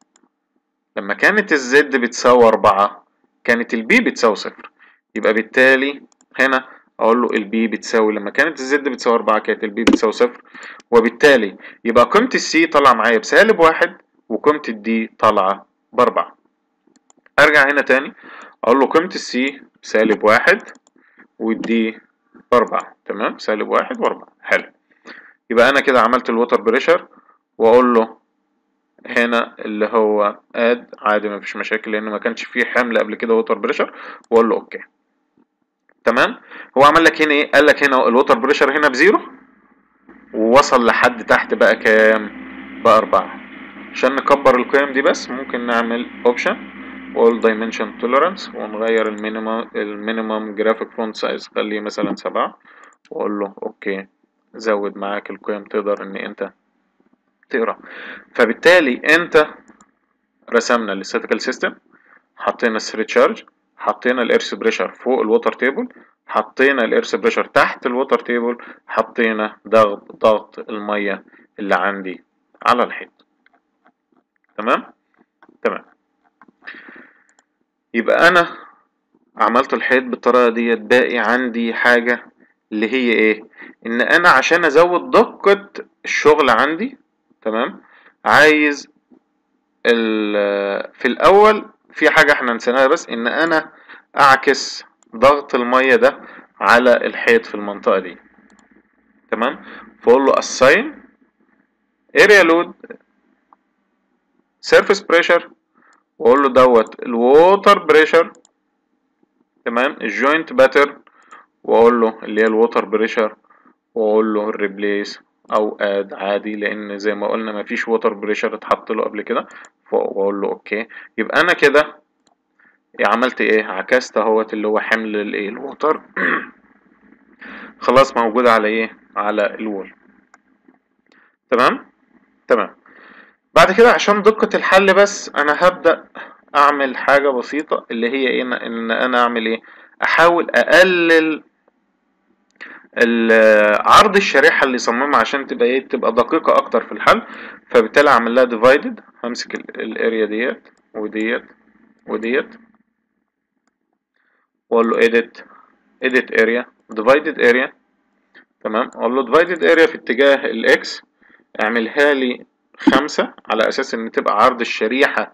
لما كانت الزد بتساوي أربعة كانت البي بتساوي صفر يبقى بالتالي هنا اقول له البي بتساوي لما كانت الزد بتساوي 4 كانت البي بتساوي صفر وبالتالي يبقى قيمة السي طالعة معايا بسالب واحد وقيمة الدي طالعة بأربعة ارجع هنا تاني اقول له قيمة السي بسالب واحد والدي بأربعة تمام سالب واحد وأربعة حلو يبقى انا كده عملت الوتر بريشر واقول له هنا اللي هو اد عادي مفيش مشاكل لان ما كانش فيه حمل قبل كده ووتر بريشر واقول له اوكي تمام هو عمل لك هنا ايه قال لك هنا الوتر بريشر هنا بزيرو ووصل لحد تحت بقى كام بأربعة عشان نكبر القيم دي بس ممكن نعمل اوبشن واقول dimension tolerance ونغير المينيمم المينيمم جرافيك فونت سايز خليه مثلا سبعة واقول له اوكي زود معاك القيم تقدر ان انت تقرا فبالتالي انت رسمنا الستاتيكال سيستم حطينا الثري تشارج حطينا الارث بريشر فوق الووتر تيبل حطينا الارث بريشر تحت الووتر تيبل حطينا ضغط ضغط الميه اللي عندي على الحيط تمام تمام يبقى انا عملت الحيط بالطريقه ديت باقي عندي حاجه اللي هي ايه ان انا عشان ازود دقه الشغل عندي تمام عايز في الاول في حاجه احنا نسيناها بس ان انا اعكس ضغط الميه ده على الحيط في المنطقه دي تمام فاقول له assign area load surface pressure واقول له دوت الووتر بريشر تمام الجوينت باترن واقول له اللي هي الووتر بريشر واقول له ريبليس او اد عادي لان زي ما قلنا مفيش ووتر بريشر اتحط له قبل كده واقول له اوكي يبقى انا كده عملت ايه عكست اهوت اللي هو حمل الايه الووتر خلاص موجود على ايه على الوول تمام تمام بعد كده عشان دقة الحل بس انا هبدأ اعمل حاجة بسيطة اللي هي ايه ان انا اعمل ايه احاول اقلل عرض الشريحة اللي صممها عشان تبقى ايه تبقى دقيقة اكتر في الحل فبالتالي اعمل لها ديفايدد همسك الاريا ديت وديت وديت واقول له edit edit area divided area تمام اقول له divided area في اتجاه الاكس اعملها لي خمسة على اساس ان تبقى عرض الشريحة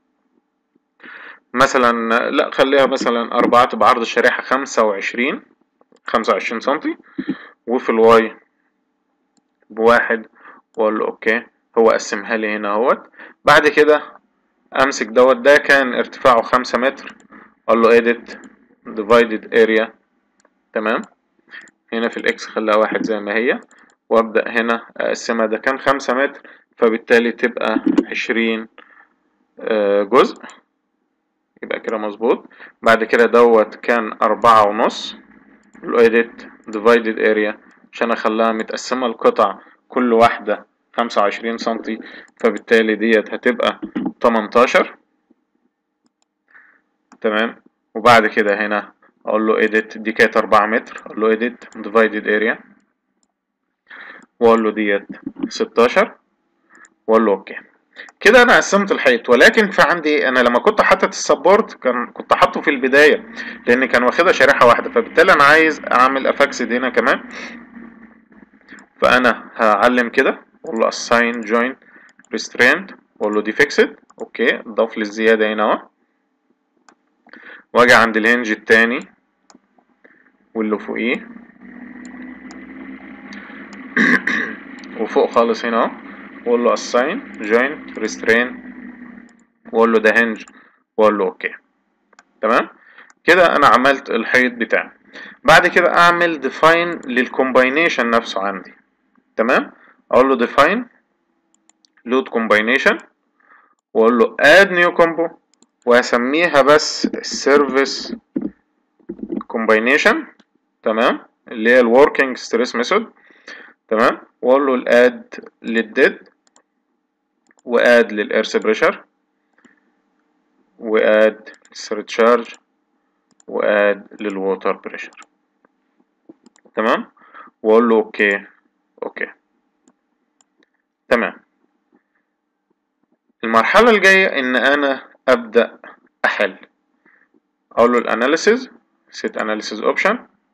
مثلا لا خليها مثلا أربعة تبقى عرض الشريحة خمسة وعشرين خمسة وعشرين سنتي وفي الواي بواحد واقول له اوكي هو قسمها لي هنا اهوت بعد كده امسك دوت ده كان ارتفاعه خمسة متر اقول له edit divided area تمام هنا في الاكس خليها واحد زي ما هي وابدأ هنا اقسمها ده كان خمسة متر فبالتالي تبقى عشرين جزء يبقى كده مظبوط بعد كده دوت كان أربعة ونص له edit divided area عشان اخليها متقسمة لقطع كل واحدة خمسة وعشرين سنتي فبالتالي ديت هتبقى تمنتاشر تمام وبعد كده هنا اقول له edit دي كانت أربعة متر اقول له edit divided area واقول له ديت ستاشر واقول له اوكي كده انا قسمت الحيط ولكن في عندي انا لما كنت حاطط السبورت كان كنت حاطه في البدايه لان كان واخدها شريحه واحده فبالتالي انا عايز اعمل افاكسد هنا كمان فانا هعلم كده اقول له assign join restraint واقول له دي fixed اوكي ضاف لي الزياده هنا اهو واجي عند الهنج التاني واللي فوقيه وفوق خالص هنا اهو واقول له assign join restrain واقول له ده hinge واقول له اوكي تمام كده انا عملت الحيط بتاعي بعد كده اعمل define للcombination نفسه عندي تمام اقول له define load combination واقول له add new combo وهسميها بس service combination تمام اللي هي الworking stress method تمام واقول له الاد للديد واد للإيرث بريشر واد للسرتشارج واد للووتر بريشر تمام واقول له اوكي اوكي تمام المرحلة الجاية ان انا ابدأ احل اقول له الاناليسيز set analysis option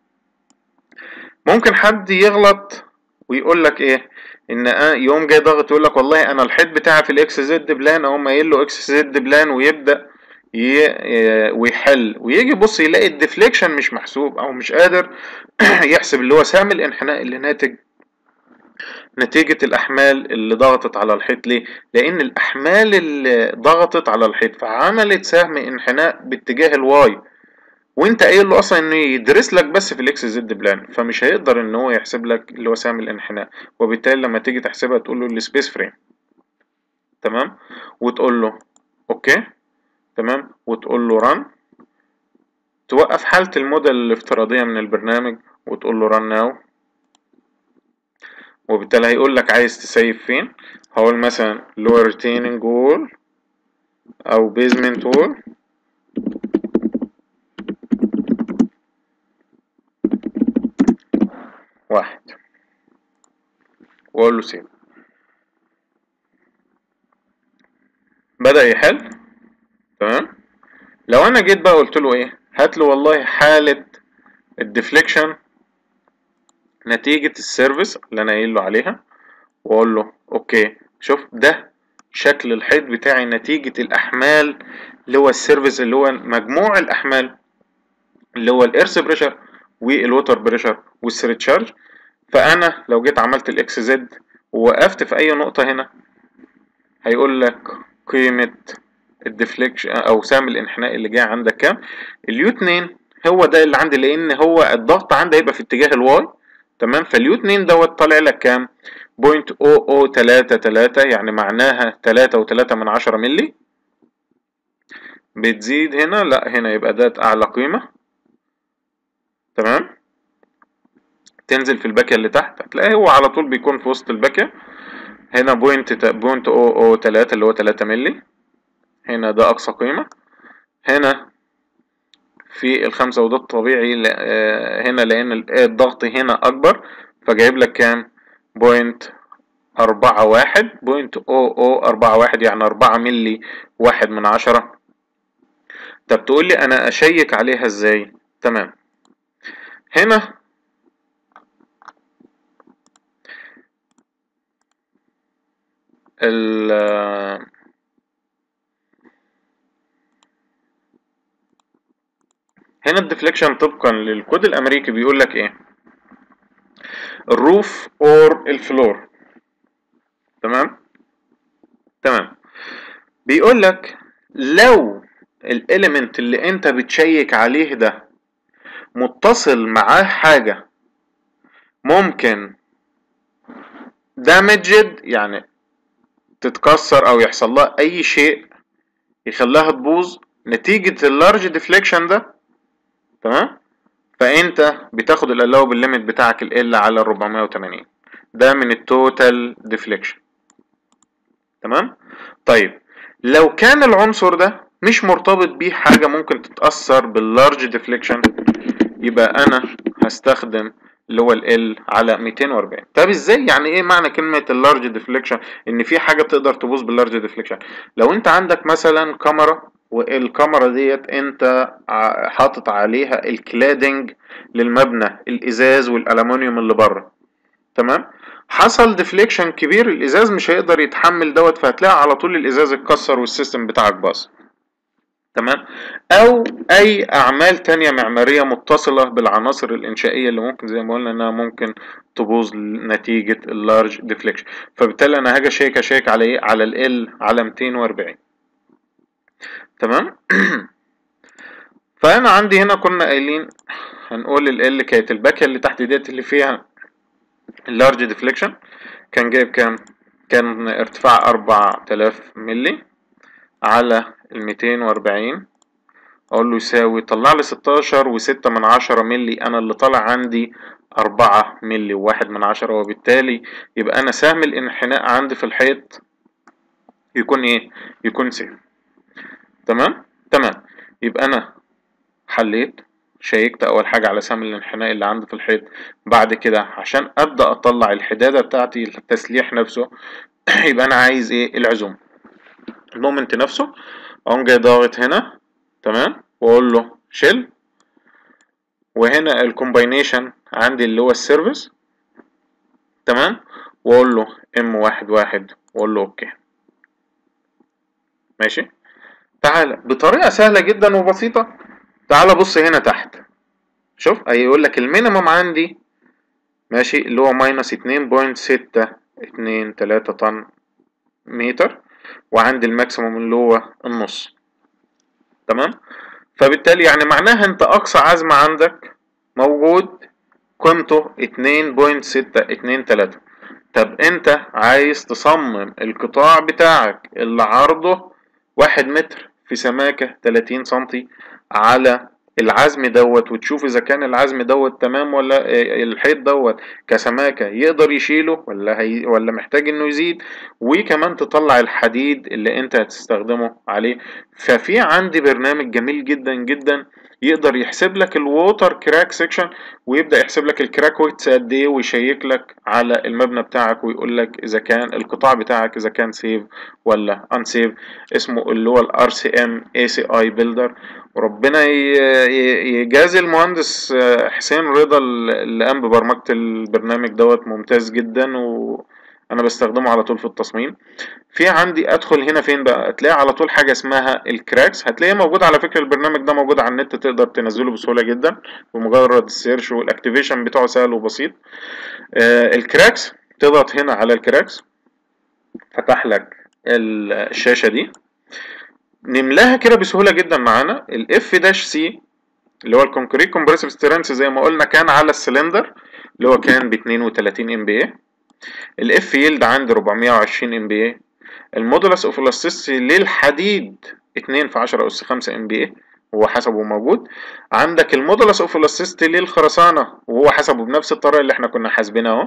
ممكن حد يغلط ويقول لك ايه ان يوم جاي ضغط يقول لك والله انا الحيط بتاعي في الاكس زد بلان اقوم قايل له اكس زد بلان ويبدا ويحل ويجي يبص يلاقي الديفليكشن مش محسوب او مش قادر يحسب اللي هو سهم الانحناء اللي ناتج نتيجة الأحمال اللي ضغطت على الحيط ليه؟ لأن الأحمال اللي ضغطت على الحيط فعملت سهم انحناء باتجاه الواي وانت قايل له اصلا انه يدرس لك بس في الاكس زد بلان فمش هيقدر ان هو يحسب لك اللي هو سهم الانحناء وبالتالي لما تيجي تحسبها تقول له السبيس فريم تمام وتقول له اوكي تمام وتقول له ران توقف حالة الموديل الافتراضية من البرنامج وتقول له ران ناو وبالتالي هيقول لك عايز تسيف فين هقول مثلا lower retaining wall او basement wall واحد واقول له سيب بدأ يحل تمام لو انا جيت بقى قلت له ايه هات له والله حالة الديفليكشن نتيجة السيرفيس اللي انا قايل له عليها واقول له اوكي شوف ده شكل الحيط بتاعي نتيجة الاحمال اللي هو السيرفيس اللي هو مجموع الاحمال اللي هو الايرث بريشر والووتر بريشر والسريتشارج فانا لو جيت عملت الاكس زد ووقفت في اي نقطة هنا هيقول لك قيمة الديفليكشن او سهم الانحناء اللي جاي عندك كام اليو 2 هو ده اللي عندي لان هو الضغط عندي هيبقى في اتجاه الواي تمام فاليو 2 دوت طالع لك كام بوينت او او تلاتة تلاتة يعني معناها تلاتة وتلاتة من عشرة ملي بتزيد هنا لا هنا يبقى ده اعلى قيمة تمام تنزل في الباكية اللي تحت هتلاقي هو على طول بيكون في وسط الباكية هنا بوينت بوينت او او تلاتة اللي هو تلاتة ملي هنا ده أقصى قيمة هنا في الخمسة وده الطبيعي هنا لأن الضغط هنا أكبر فجايب لك كام بوينت أربعة واحد بوينت أو أو أربعة واحد يعني أربعة ملي واحد من عشرة طب تقول لي أنا أشيك عليها إزاي تمام هنا ال هنا الديفليكشن طبقا للكود الامريكي بيقول لك ايه الروف اور الفلور تمام تمام بيقول لك لو الاليمنت اللي انت بتشيك عليه ده متصل معاه حاجة ممكن دامجد يعني تتكسر او يحصل لها اي شيء يخليها تبوظ نتيجة اللارج ديفليكشن ده تمام فانت بتاخد الالاوبل ليميت بتاعك ال على 480 ده من التوتال ديفليكشن تمام طيب لو كان العنصر ده مش مرتبط بيه حاجة ممكن تتأثر باللارج ديفليكشن يبقى انا هستخدم اللي هو ال على 240 طب ازاي يعني ايه معنى كلمه اللارج ديفليكشن ان في حاجه تقدر تبوظ باللارج ديفليكشن لو انت عندك مثلا كاميرا والكاميرا ديت انت حاطط عليها الكلادنج للمبنى الازاز والالومنيوم اللي بره تمام حصل ديفليكشن كبير الازاز مش هيقدر يتحمل دوت فهتلاقي على طول الازاز اتكسر والسيستم بتاعك باظ تمام او اي اعمال تانية معمارية متصلة بالعناصر الانشائية اللي ممكن زي ما قلنا انها ممكن تبوظ نتيجة اللارج ديفليكشن فبالتالي انا هاجي اشيك اشيك على ايه على ال على 240 تمام فانا عندي هنا كنا قايلين هنقول ال كانت الباكية اللي تحت ديت اللي فيها اللارج ديفليكشن كان جايب كام كان ارتفاع 4000 ملي على ال 240 اقول له يساوي طلع لي 16 وستة من عشرة ملي انا اللي طالع عندي أربعة ملي وواحد من عشرة وبالتالي يبقى انا سهم الانحناء عندي في الحيط يكون ايه يكون صفر تمام تمام يبقى انا حليت شيكت اول حاجة على سهم الانحناء اللي عندي في الحيط بعد كده عشان ابدأ اطلع الحدادة بتاعتي التسليح نفسه يبقى انا عايز ايه العزوم المومنت نفسه اقوم جاي ضاغط هنا تمام واقول له شيل وهنا الكومباينيشن عندي اللي هو السيرفيس تمام واقول له ام واحد واحد واقول له اوكي ماشي تعالى بطريقة سهلة جدا وبسيطة تعالى بص هنا تحت شوف هيقول لك المينيمم عندي ماشي اللي هو ماينس اتنين بوينت ستة اتنين تلاتة طن متر وعندي الماكسيموم اللي هو النص تمام فبالتالي يعني معناها انت اقصى عزم عندك موجود قيمته اتنين بوينت ستة اتنين تلاتة طب انت عايز تصمم القطاع بتاعك اللي عرضه واحد متر في سماكة تلاتين سنتي على العزم دوت وتشوف اذا كان العزم دوت تمام ولا الحيط دوت كسماكه يقدر يشيله ولا هي ولا محتاج انه يزيد وكمان تطلع الحديد اللي انت هتستخدمه عليه ففي عندي برنامج جميل جدا جدا يقدر يحسب لك الووتر كراك سيكشن ويبدا يحسب لك الكراك ويتس قد ايه ويشيك لك على المبنى بتاعك ويقول لك اذا كان القطاع بتاعك اذا كان سيف ولا ان سيف اسمه اللي هو الار سي ام اي سي اي بيلدر وربنا يجازي المهندس حسين رضا اللي قام ببرمجه البرنامج دوت ممتاز جدا و انا بستخدمه على طول في التصميم في عندي ادخل هنا فين بقى هتلاقي على طول حاجه اسمها الكراكس هتلاقيه موجود على فكره البرنامج ده موجود على النت تقدر تنزله بسهوله جدا بمجرد السيرش والاكتيفيشن بتاعه سهل وبسيط آه الكراكس تضغط هنا على الكراكس فتح لك الشاشه دي نملاها كده بسهوله جدا معانا الاف داش سي اللي هو الكونكريت كومبريسيف سترينث زي ما قلنا كان على السلندر اللي هو كان ب 32 ام بي اي الاف يلد عندي 420 ام بي اي المودولس اوف الاستيسيتي للحديد 2 في 10 اس 5 ام بي اي وهو حسبه موجود عندك المودولس اوف الاستيسيتي للخرسانه وهو حسبه بنفس الطريقه اللي احنا كنا حاسبينها اهو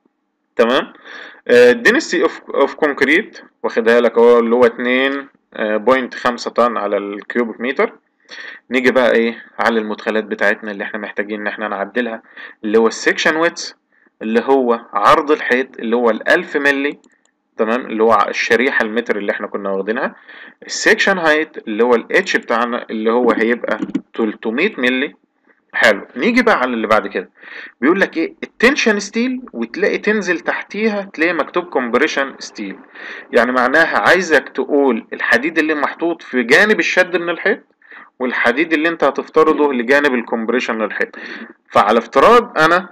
تمام الدينستي اوف اوف كونكريت واخدها لك اهو اللي هو 2 بوينت خمسة طن على الكيوبيك متر نيجي بقى ايه على المدخلات بتاعتنا اللي احنا محتاجين ان احنا نعدلها اللي هو السكشن ويتس اللي هو عرض الحيط اللي هو الألف ملي تمام اللي هو الشريحة المتر اللي احنا كنا واخدينها السكشن هايت اللي هو الاتش بتاعنا اللي هو هيبقى 300 ملي حلو نيجي بقى على اللي بعد كده بيقول لك ايه التنشن ستيل وتلاقي تنزل تحتيها تلاقي مكتوب كومبريشن ستيل يعني معناها عايزك تقول الحديد اللي محطوط في جانب الشد من الحيط والحديد اللي انت هتفترضه لجانب الكومبريشن للحيط فعلى افتراض انا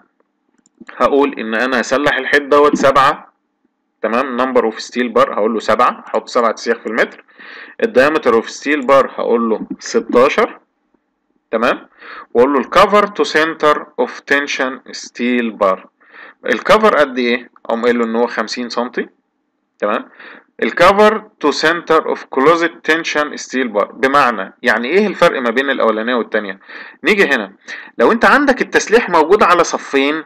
هقول ان انا هسلح الحيط دوت سبعة تمام نمبر اوف ستيل بار هقول له سبعة هحط سبعة تسيخ في المتر الدايمتر اوف ستيل بار هقول له ستاشر تمام واقول له الكفر تو سنتر اوف تنشن ستيل بار الكفر قد ايه اقوم قايل له ان هو 50 سنتي تمام الكفر تو سنتر اوف كلوزد تنشن ستيل بار بمعنى يعني ايه الفرق ما بين الاولانيه والتانيه نيجي هنا لو انت عندك التسليح موجود على صفين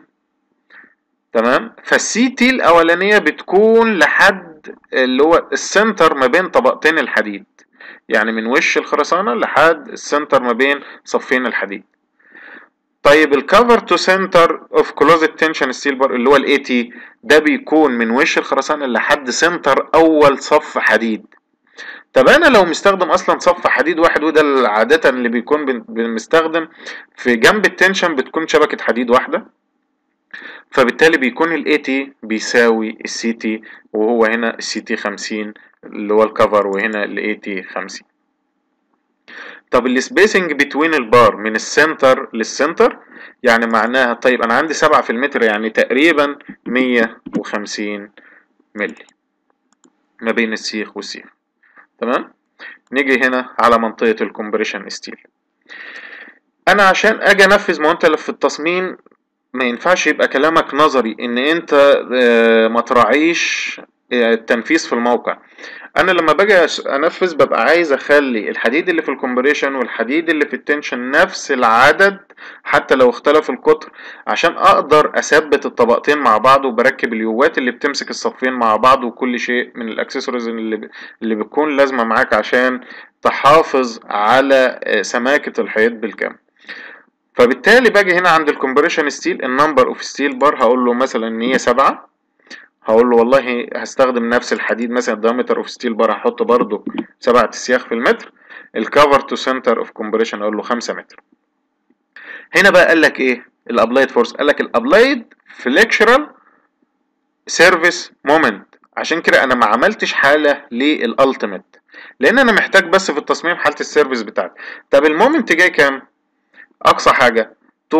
تمام فالسي تي الاولانيه بتكون لحد اللي هو السنتر ما بين طبقتين الحديد يعني من وش الخرسانة لحد السنتر ما بين صفين الحديد طيب الكفر تو سنتر اوف كلوزد تنشن ستيل بار اللي هو الاي تي ده بيكون من وش الخرسانة لحد سنتر اول صف حديد طب انا لو مستخدم اصلا صف حديد واحد وده عادة اللي بيكون بنستخدم في جنب التنشن بتكون شبكة حديد واحدة فبالتالي بيكون الاي تي بيساوي السي تي وهو هنا السي تي 50 اللي هو الكفر وهنا الاي تي 50 طب السبيسنج بتوين البار من السنتر للسنتر يعني معناها طيب انا عندي سبعة في المتر يعني تقريبا مية وخمسين ملي ما بين السيخ والسيخ تمام نيجي هنا على منطقة الكومبريشن ستيل انا عشان اجي انفذ ما انت في التصميم ما ينفعش يبقى كلامك نظري ان انت ما تراعيش التنفيذ في الموقع انا لما باجي انفذ ببقى عايز اخلي الحديد اللي في الكومبريشن والحديد اللي في التنشن نفس العدد حتى لو اختلف القطر عشان اقدر اثبت الطبقتين مع بعض وبركب اليوات اللي بتمسك الصفين مع بعض وكل شيء من الاكسسوارز اللي اللي بتكون لازمه معاك عشان تحافظ على سماكه الحيط بالكامل فبالتالي باجي هنا عند الكومبريشن ستيل النمبر اوف ستيل بار هقول له مثلا ان هي سبعة هقول له والله هستخدم نفس الحديد مثلا الدايمتر اوف ستيل بار هحط برضو سبعة سياخ في المتر الكفر تو سنتر اوف كومبريشن اقول له خمسة متر هنا بقى قال لك ايه الابلايد فورس قال لك الابلايد فليكشرال سيرفيس مومنت عشان كده انا ما عملتش حاله للالتيميت لان انا محتاج بس في التصميم حاله السيرفيس بتاعتي طب المومنت جاي كام اقصى حاجه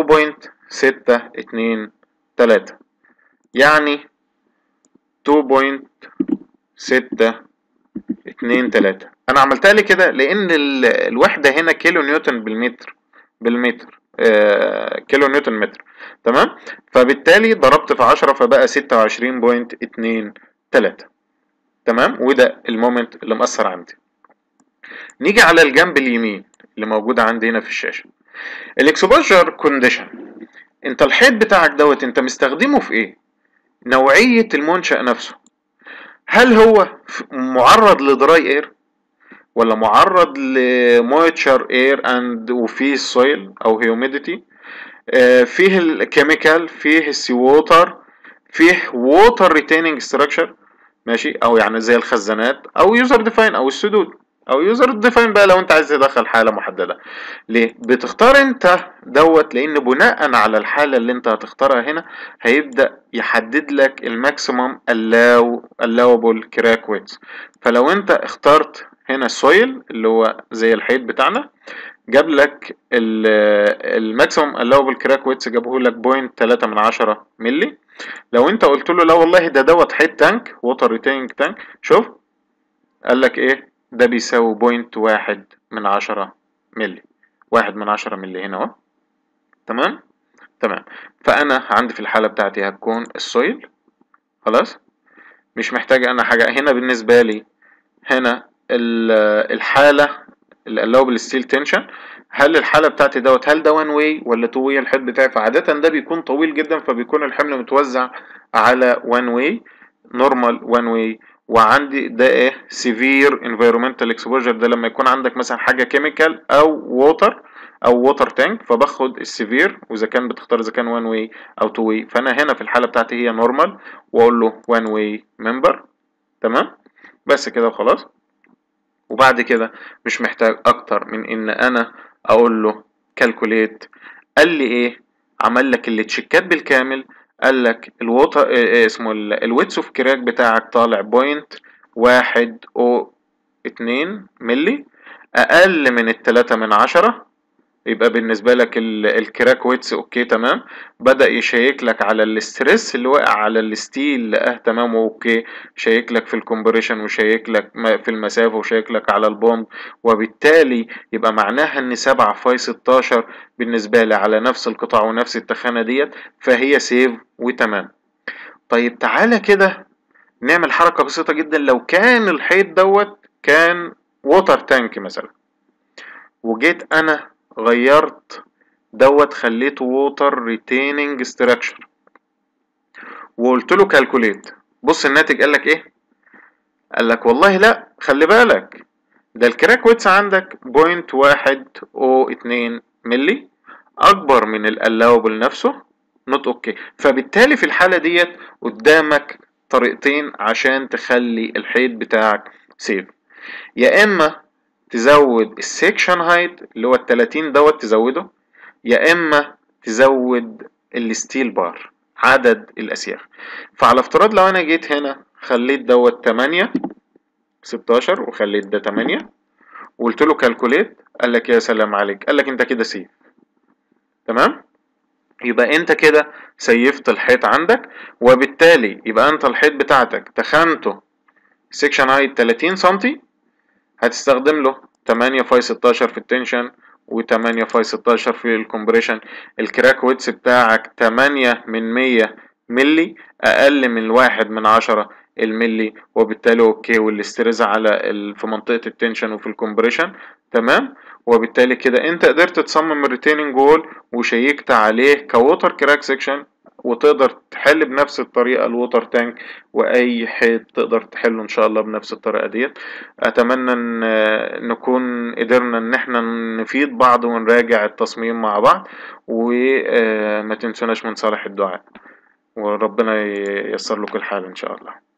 2.623 يعني 2.623 انا عملتها لي كده لان الوحده هنا كيلو نيوتن بالمتر بالمتر آه كيلو نيوتن متر تمام فبالتالي ضربت في 10 فبقى 26.23 تمام وده المومنت اللي مأثر عندي نيجي على الجنب اليمين اللي موجود عندي هنا في الشاشه الاكسبوجر كونديشن انت الحيط بتاعك دوت انت مستخدمه في ايه نوعيه المنشأ نفسه هل هو معرض لدراي اير ولا معرض لمويتشر اير اند وفيه السويل او هيوميديتي آه فيه الكيميكال فيه السي ووتر فيه ووتر ريتيننج ستراكشر ماشي او يعني زي الخزانات او يوزر ديفاين او السدود او يوزر ديفاين بقى لو انت عايز تدخل حاله محدده ليه بتختار انت دوت لان بناء على الحاله اللي انت هتختارها هنا هيبدا يحدد لك الماكسيمم allow allowable crack width فلو انت اخترت هنا سويل اللي هو زي الحيط بتاعنا جاب لك الماكسيمم allowable crack width جابه لك بوينت تلاتة من عشرة ملي لو انت قلت له لا والله ده دوت حيط تانك ووتر ريتيننج تانك شوف قال لك ايه ده بيساوي بوينت واحد من عشرة ملي واحد من عشرة ملي هنا اهو تمام تمام فانا عندي في الحالة بتاعتي هتكون السويل خلاص مش محتاج انا حاجة هنا بالنسبة لي هنا الحالة الالوبل ستيل تنشن هل الحالة بتاعتي دوت هل ده وان واي ولا تو واي الحيط بتاعي فعادة ده بيكون طويل جدا فبيكون الحمل متوزع على وان واي نورمال وان واي وعندي ده ايه سيفير انفيرومنتال اكسبوجر ده لما يكون عندك مثلا حاجه كيميكال او ووتر او ووتر تانك فباخد السيفير واذا كان بتختار اذا كان وان واي او تو واي فانا هنا في الحاله بتاعتي هي نورمال واقول له وان واي ممبر تمام بس كده وخلاص وبعد كده مش محتاج اكتر من ان انا اقول له كالكوليت قال لي ايه عمل لك التشيكات بالكامل قال لك الووتر إيه اسمه الويتس اوف كراك بتاعك طالع بوينت واحد او اتنين ملي اقل من التلاتة من عشرة يبقى بالنسبة لك الكراك ويتس اوكي تمام بدأ يشيك لك على الاسترس اللي واقع على الستيل لقاه تمام اوكي شيك لك في الكومبريشن وشيك لك في المسافة وشيك لك على البوند وبالتالي يبقى معناها ان سبعة فاي ستاشر بالنسبة لي على نفس القطاع ونفس التخانة ديت فهي سيف وتمام طيب تعالى كده نعمل حركة بسيطة جدا لو كان الحيط دوت كان ووتر تانك مثلا وجيت انا غيرت دوت خليته ووتر ريتيننج ستراكشر وقلت له كالكوليت بص الناتج قال لك ايه قال لك والله لا خلي بالك ده الكراك ويتس عندك بوينت واحد او اتنين ملي اكبر من الالاوبل نفسه نوت اوكي فبالتالي في الحاله ديت قدامك طريقتين عشان تخلي الحيط بتاعك سيف يا اما تزود السكشن هايت اللي هو التلاتين دوت تزوده يا اما تزود الستيل بار عدد الاسياخ فعلى افتراض لو انا جيت هنا خليت دوت تمانية ستاشر وخليت ده تمانية وقلت له كالكوليت قال لك يا سلام عليك قال لك انت كده سيف تمام يبقى انت كده سيفت الحيط عندك وبالتالي يبقى انت الحيط بتاعتك تخنته سيكشن هايت 30 سنتي هتستخدم له 8 فاي 16 في التنشن و8 فاي 16 في الكومبريشن الكراك ويتس بتاعك 8 من 100 ملي اقل من واحد من عشرة الملي وبالتالي اوكي والاستريز على ال... في منطقة التنشن وفي الكومبريشن تمام وبالتالي كده انت قدرت تصمم الريتيننج وول وشيكت عليه كووتر كراك سيكشن وتقدر تحل بنفس الطريقة الووتر تانك وأي حيط تقدر تحله إن شاء الله بنفس الطريقة ديت أتمنى إن نكون قدرنا إن احنا نفيد بعض ونراجع التصميم مع بعض وما تنسوناش من صالح الدعاء وربنا ييسر لكم الحال إن شاء الله